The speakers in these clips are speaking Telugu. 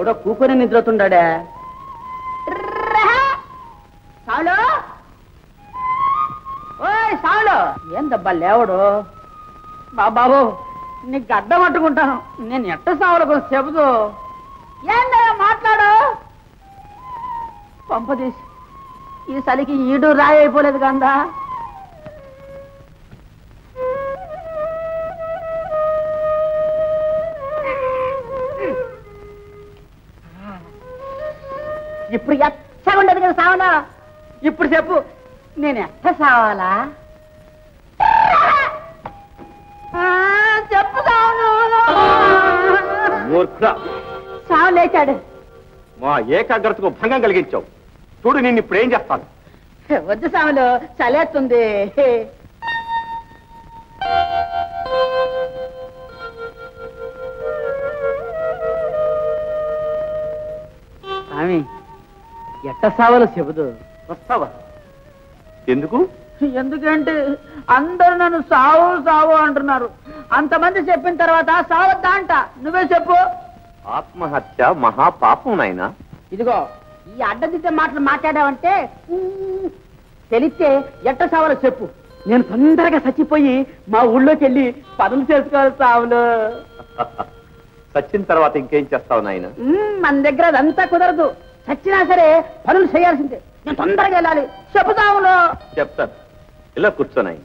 ఎవడో కూకొని నిద్రతుండాడే సాలు ఓయ్ సాలు ఏందబ్బా లేవడు బాబాబు నీకు గడ్డం పట్టుకుంటాను నేను ఎట్ట సావులకు చెబుతూ ఏందా మాట్లాడు పంపదీసి ఈ చలికి ఈడు రాయి అయిపోలేదు కందా ఇప్పుడు ఎచ్చగా ఉండదు కదా సావనా ఇప్పుడు చెప్పు నేను ఎట్ట సావాలా ఆ, చెప్పు సావను మూర్ఖ సావు లేచాడు మా ఏకాగ్రతకు భంగం కలిగించావు చూడు నిన్ను ఇప్పుడు ఏం చేస్తాను వద్దు సాములు చలేస్తుంది స్వామి ఎట్ట సావలో చెబుదు వస్తావా ఎందుకు ఎందుకంటే అందరూ నన్ను సావు సావు అంటున్నారు అంతమంది చెప్పిన తర్వాత సావద్దా అంట నువ్వే చెప్పు ఆత్మహత్య మహాపాపం నాయనా ఇదిగో ఈ అడ్డదిద్దే మాటలు మాట్లాడావంటే ఉమ్, తెలిస్తే ఎట్ట సావాలో చెప్పు నేను తొందరగా చచ్చిపోయి మా ఊళ్ళోకి వెళ్ళి పనులు చేసుకోవాలి సావులు చచ్చిన తర్వాత ఇంకేం చేస్తావు నాయన ఉమ్, మన దగ్గర అదంతా కుదరదు చచ్చినా సరే పనులు చేయాల్సిందే నేను తొందరగా వెళ్ళాలి చెప్పు సావులు చెప్తాను ఇలా కూర్చోనాయన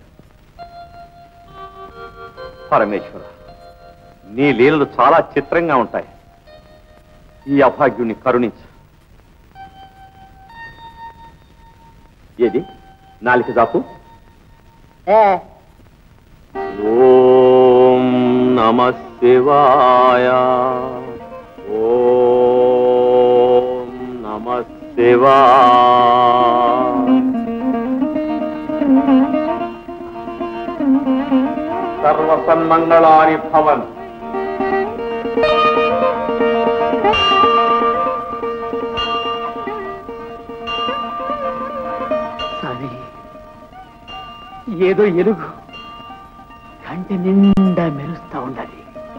పరమేశ్వర నీ లీలలు చాలా చిత్రంగా ఉంటాయి ఈ అభాగ్యుని కరుణించు ఏది నాలిక దాపు ఏ ఓం నమ శివాయ ఓం నమ శివాయ సర్వసన్మంగళాని భవన్ స్వామి ఏదో ఎలుగు కంటి నిండా మెరుస్తా ఉండాలి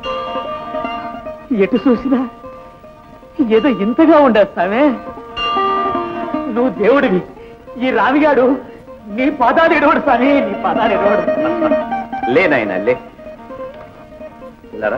ఎటు చూసినా ఏదో ఇంతగా ఉండదు స్వామి నువ్వు దేవుడివి ఈ రావిగాడు నీ పదాలు ఎడవడు స్వామి నీ పదాలు ఎడవడు లేనాయన లే ఇలారా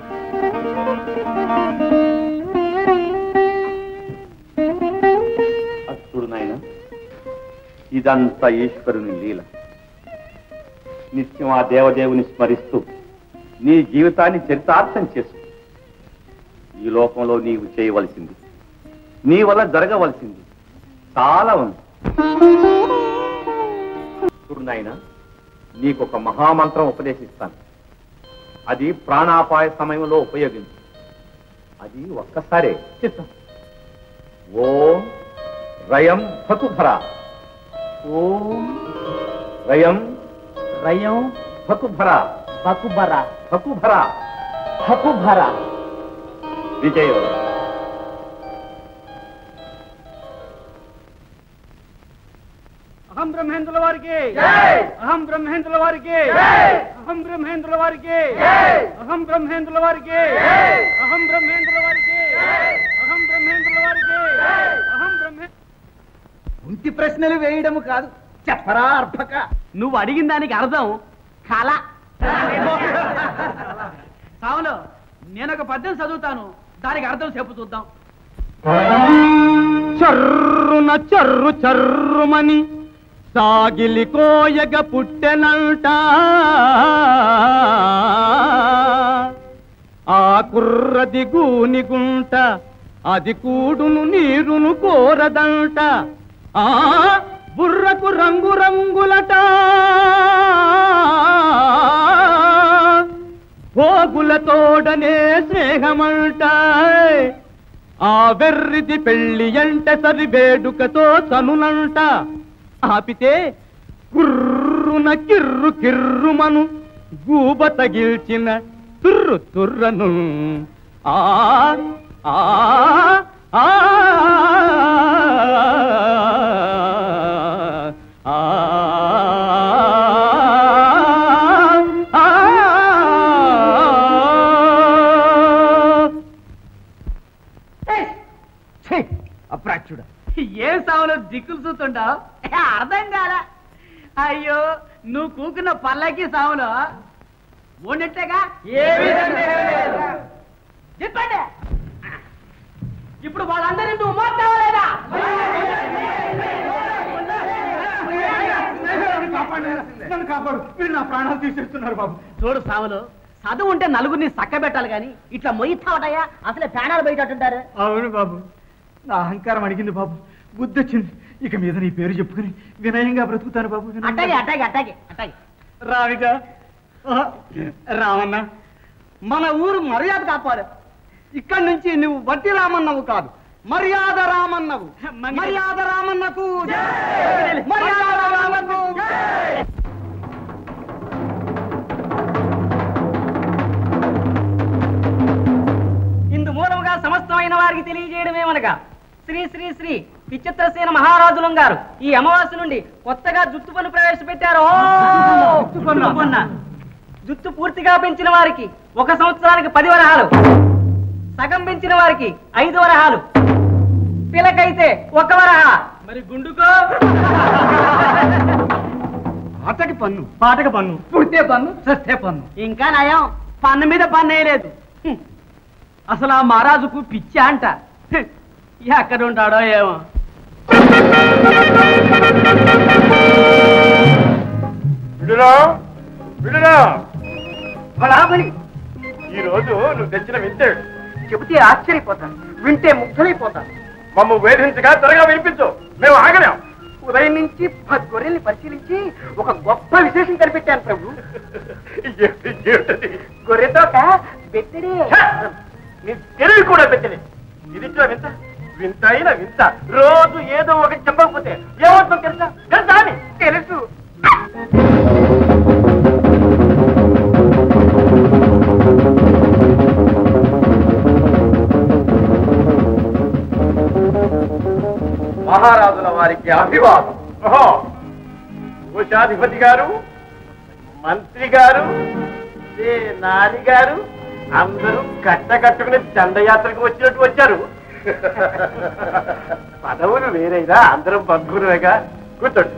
అది చూడు నాయన ఇదంతా ఈశ్వరుని లీల నిత్యం ఆ దేవదేవుని స్మరిస్తూ నీ జీవితాన్ని చరితార్థం చేసు ఈ లోకంలో నీవు చేయవలసింది నీ వల్ల జరగవలసింది చాలా ఉంది చూడు నాయన నీకు ఒక మహామంత్రం ఉపదేశిస్తాను అది ప్రాణాపాయ సమయంలో ఉపయోగించు అది ఒక్కసారే చిత్తం ఓం రయం భకుభర ఓం రయం రయం భకుభర బకుబర భకుభర హకుభర విజయం అహం బ్రహ్మేంద్రుల వారికి అహం బ్రహ్మేంద్రుల వారికి అహం బ్రహ్మేంద్రుల వారికి అహం బ్రహ్మేంద్రుల వారికి అహం బ్రహ్మేంద్రుల వారికి అహం బ్రహ్మేంద్రుల వారికి అహం బ్రహ్మే ఉంటి ప్రశ్నలు వేయడము కాదు చెప్పరా అర్భక నువ్వు అడిగిన దానికి అర్థం కళ సావులు నేను ఒక పద్యం చదువుతాను దానికి అర్థం చెప్పు చూద్దాం చర్రున చర్రు చర్రుమని సాగిలి కోయగ పుట్టెనంట ఆ కుర్రది గూని గుంట అది కూడును నీరును కోరదంట ఆ బుర్రకు రంగు రంగులట భోగులతోడనే స్నేహమంట ఆ వెర్రిది పెళ్లి ఎంట సరి వేడుకతో చనునంట ఆపితే కుర్రున కిర్రు కిర్రుమను గూబ తగిల్చిన తుర్రు తుర్రను ఆ ఆ ఆ ఆ దిక్కులు చూస్తుంటావు అర్థం కాదా అయ్యో నువ్వు కూకున్న పల్లకి సాములో ఉన్నట్టేగా చెప్పండి ఇప్పుడు వాళ్ళందరినీ నువ్వు మోస్తావా లేదా నన్ను కాపాడు మీరు నా ప్రాణాలు తీసేస్తున్నారు బాబు చూడు సాములు చదువు ఉంటే నలుగురిని సక్కబెట్టాలి కానీ ఇట్లా మొయ్యిస్తావటయ్యా అసలే ప్రాణాలు బయటట్టుంటారు అవును బాబు నా అహంకారం అడిగింది బాబు బుద్ధి వచ్చింది ఇక మీద నీ పేరు చెప్పుకుని వినయంగా బ్రతుకుతాను బాబు వినయంగా. అట్టాగే అట్టాగే అట్టాగే అట్టాగే రావిక రామన్న మన ఊరు మర్యాద కాపాడు ఇక్కడి నుంచి నువ్వు వట్టి రామన్నవు కాదు మర్యాద రామన్నవు మర్యాద రామన్నకు మర్యాద రామన్నకు ఇందు మూలముగా సమస్తమైన వారికి తెలియజేయడమేమనగా శ్రీ శ్రీ శ్రీ విచిత్రసేన మహారాజులం గారు ఈ అమావాస్య నుండి కొత్తగా జుత్తు పన్ను ప్రవేశపెట్టారు ఓ! జుత్తు పన్ను. జుత్తు పూర్తిగా పెంచిన వారికి ఒక సంవత్సరానికి పది వరహాలు సగం పెంచిన వారికి ఐదు వరహాలు పిలకైతే ఒక వరహ మరి గుండుకో ఆటకి పన్ను పాటకి పన్ను పుడితే పన్ను చస్తే పన్ను ఇంకా నయం పన్ను మీద పన్ను వేయలేదు హ్మ్. అసలు ఆ మహారాజుకు పిచ్చా అంట హ్మ్. ఎక్కడ ఉంటాడో ఏమో విడురా విడురా బలాబలి ఈ రోజు నువ్వు తెచ్చిన వింటే చెబితే ఆశ్చర్యపోతాను వింటే ముగ్ధులైపోతాను మమ్మ వేధించగా త్వరగా వినిపించు మేము ఆగలేం ఉదయం నుంచి పది గొర్రెల్ని పరిశీలించి ఒక గొప్ప విశేషం కనిపెట్టాను ప్రభు ఏమిటి, ఏమిటది? గొర్రెతోట బెత్తిడి ఛ! నీ తెలివి కూడా పెట్టలే ఇది ఇచ్చిన వింత వింత అయిన వింత రోజు ఏదో ఒకటి చెప్పకపోతే ఏమవుతుందో తెలుసా తెలుసా అని తెలుసు మహారాజుల వారికి అభివాదం ఓహో కోశాధిపతి గారు మంత్రి గారు ఏ నాని గారు అందరూ కట్ట కట్టుకుని దండయాత్రకు వచ్చినట్టు వచ్చారు పదవులు వేరైనా అందరం బంధువులుగా కూర్చోండి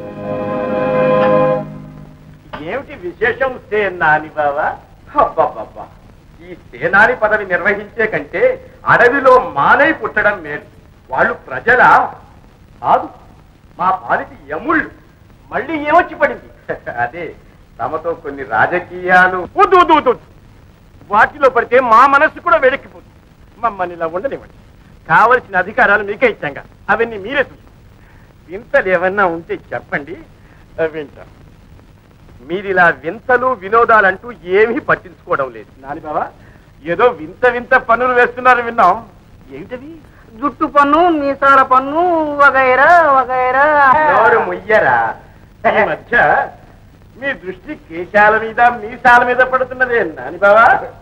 ఏమిటి విశేషం సేనాని బావా అబ్బబ్బబ్బా ఈ సేనాని పదవి నిర్వహించే కంటే అడవిలో మానై పుట్టడం మేలు వాళ్ళు ప్రజల కాదు మా పాలిటి యముళ్ళు మళ్ళీ ఏమొచ్చి పడింది అదే తమతో కొన్ని రాజకీయాలు వద్దు వద్దు వద్దు వద్దు. వాటిలో పడితే మా మనస్సు కూడా వెడక్కిపోతుంది మమ్మల్ని ఇలా ఉండనివ్వండి కావలసిన అధికారాలు మీకే ఇచ్చాంగా అవన్నీ మీరే చూసుకోండి వింతలు ఏమన్నా ఉంటే చెప్పండి అవి వింటాం మీరిలా వింతలు వినోదాలంటూ ఏమీ పట్టించుకోవడం లేదు నాని బాబా ఏదో వింత వింత పనులు వేస్తున్నారు విన్నాం ఏమిటది జుట్టు పన్ను మీసాల పన్ను వగైరా వగైరా నోరు ముయ్యరా ఈ మధ్య మీ దృష్టి కేశాల మీద మీసాల మీద పడుతున్నదే నాని బావా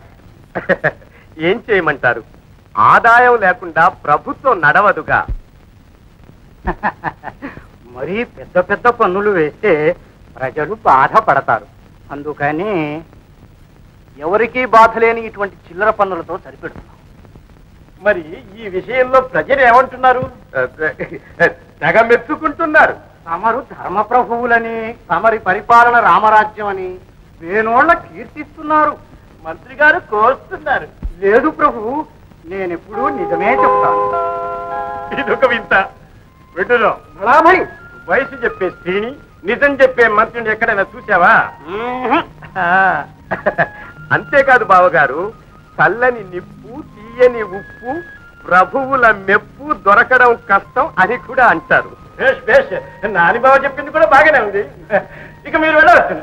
ఏం చేయమంటారు ఆదాయం లేకుండా ప్రభుత్వం నడవదుగా మరీ పెద్ద పెద్ద పన్నులు వేస్తే ప్రజలు బాధపడతారు అందుకని ఎవరికీ బాధ లేని ఇటువంటి చిల్లర పన్నులతో సరిపెడుతున్నాం మరి ఈ విషయంలో ప్రజలు ఏమంటున్నారు తెగ మెచ్చుకుంటున్నారు తమరు ధర్మప్రభువులని తమరి పరిపాలన రామరాజ్యం అని వేణోళ్ళ కీర్తిస్తున్నారు మంత్రి గారు కోస్తున్నారు లేదు ప్రభు నేనెప్పుడు నిజమే చెప్తాను ఇదొక వింత విడులో బలాబలి వయసు చెప్పే స్త్రీని నిజం చెప్పే మంత్రిని ఎక్కడైనా చూసావా ఆ, అంతేకాదు బావగారు చల్లని నిప్పు తీయని ఉప్పు ప్రభువుల మెప్పు దొరకడం కష్టం అని కూడా అంటారు బేష్ బేష్ నాని బావ చెప్పింది కూడా బాగానే ఉంది ఇక మీరు వెళ్ళవచ్చు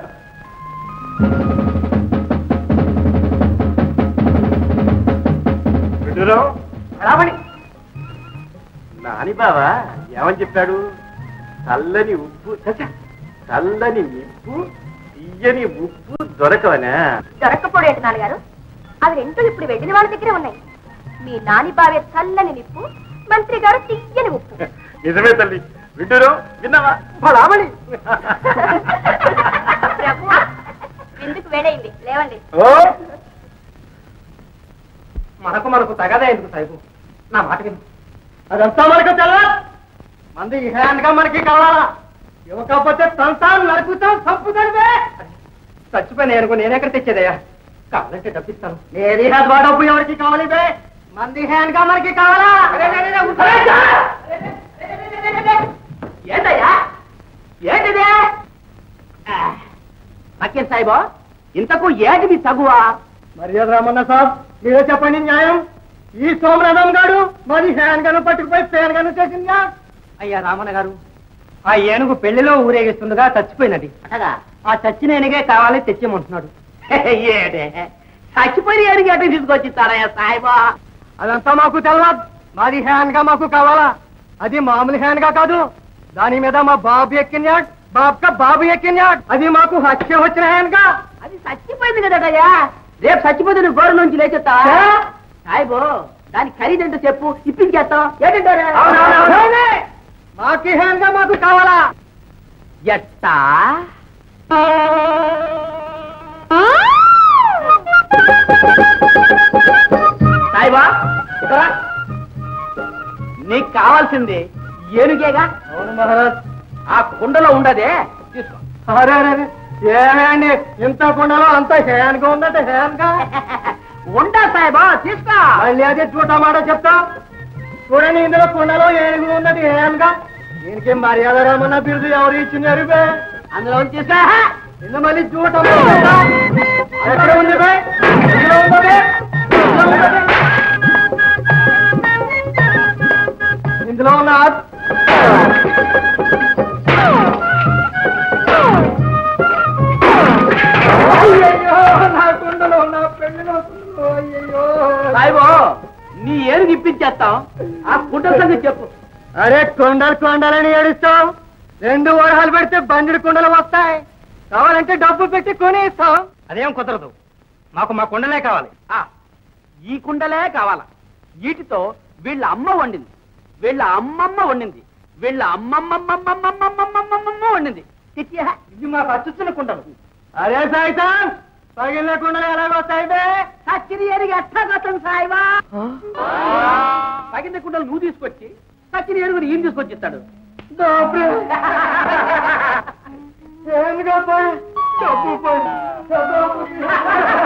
విడురావు బలాబలి నాని బావా ఏమని చెప్పాడు చల్లని ఉప్పు ఛ, ఛ, చల్లని నిప్పు తీయని ఉప్పు దొరకవనా దొరక్కపోడు ఏంటి నాన్నగారు అవి రెండు ఇప్పుడు వెళ్ళిన వాళ్ళ దగ్గరే ఉన్నాయి మీ నాని బావే చల్లని నిప్పు మంత్రి గారు తీయని ఉప్పు నిజమే తల్లి వింటురు విన్నావా బలాబలి ప్రభు ఎందుకు వేడైంది లేవండి ఓ మనకు మనకు తగదా ఎందుకు సాయిబు నా మాట విను అదంతా మనకు తెలవా అందు ఈ హ్యాండ్ గా మనకి కావాలా ఇవ్వకపోతే తంతాను నరుకుతాం చంపుతాను చచ్చిపోయిన అనుకో నేను ఎక్కడ తెచ్చేదయ్యా కావాలంటే డబ్బిస్తాను ఏది హద్వా డబ్బు ఎవరికి కావాలి బే మంది హ్యాండ్ గా మనకి కావాలా ఏంటయ్యా ఏంటిదే సత్యం సాయిబా ఇంతకు ఏంటి మీ తగువా మర్యాద రామన్న సాబ్ మీరే చెప్పండి న్యాయం ఈ సోమనాథం గారు మరి హ్యాండ్ గను పట్టుకుపోయి ఫ్యాన్ గను చేసిందా అయ్యా రామన్న గారు ఆ ఏనుగు పెళ్లిలో ఊరేగిస్తుండగా చచ్చిపోయినది అటగా ఆ చచ్చిన ఏనుగే కావాలి తెచ్చేమంటున్నాడు ఏడే చచ్చిపోయి ఏడికి అటు తీసుకొచ్చిస్తారయ్యా సాయిబా అదంతా మాకు తెలవదు మాది హ్యాండ్ గా మాకు కావాలా అది మామూలు హ్యాండ్ గా కాదు దాని మీద మా బాబు ఎక్కినాడు బాబుక బాబు ఎక్కినాడు అది మాకు హత్య వచ్చిన హ్యాండ్ గా అది చచ్చిపోయింది కదటయ్యా రేపు చచ్చిపోతే నువ్వు గోడ నుంచి లేచెత్తావా ఏ? సాయిబో దాని ఖరీదంటూ చెప్పు ఇప్పించేస్తాం ఏంటంటారా అవునవునవునే. మాకు హ్యాండ్ గా మాకు కావాలా ఎట్టా సాయిబా ఇక్కడ రా. నీకు కావాల్సింది ఏనుగేగా అవును మహారాజ్ ఆ కుండలో ఉండదే తీసుకో అరే అరే అరే. ఏమండి ఇంత కుండలో అంత హ్యాండ్ గా ఉందట హ్యాండ్ గా ఉండా సాయిబా తీసుకో మళ్ళీ అదే చూడమాట చెప్తా చూడండి ఇందులో కుండలో ఏనుగు ఉన్నది హ్యాండ్ గా దీనికి మర్యాద రామన్న బిరుదు ఎవరు ఇచ్చినారు బే అందులో ఉంది తీసుకో ఇందు మళ్ళీ చూడటం ఎక్కడ ఉంది బే ఇందులో ఉందా బే? ఇందులో ఉందా బే? ఇందులో ఉన్న అయ్యయ్యో నా కుండలో నా పెళ్లిలో కుండలో అయ్యయ్యో సాయిబో నీ ఏనుగు ఇప్పించేస్తాం ఆ కుండల సంగతి చెప్పు అరే కొండలు కొండలని ఏడుస్తాం రెండు వరహాలు పెడితే బండి కుండలు వస్తాయి కావాలంటే డబ్బు పెట్టి కొనేస్తాం అదేం కుదరదు మాకు మా కుండలే కావాలి ఆ, ఈ కుండలే కావాలా వీటితో వీళ్ళ అమ్మ వండింది వీళ్ళ అమ్మమ్మ వండింది వీళ్ళ అమ్మమ్మమ్మమ్మమ్మమ్మమ్మమ్మమ్మ వండింది తెచ్చియా? ఇది మాకు అచ్చుచ్చిన కుండలు అరే సైతాన్ పగిలిన కుండలు ఎలా వస్తాయి బే సచ్చిని ఏనుగు ఎట్టా కట్టం సాయిబా పగిన కుండలు నువ్వు తీసుకొచ్చి సచ్చిని ఏనుగుని ఈయన తీసుకొచ్చి ఇస్తాడు డబ్బు ఏమిగా పోయి డబ్బు పోయి డబ్బు పోయి.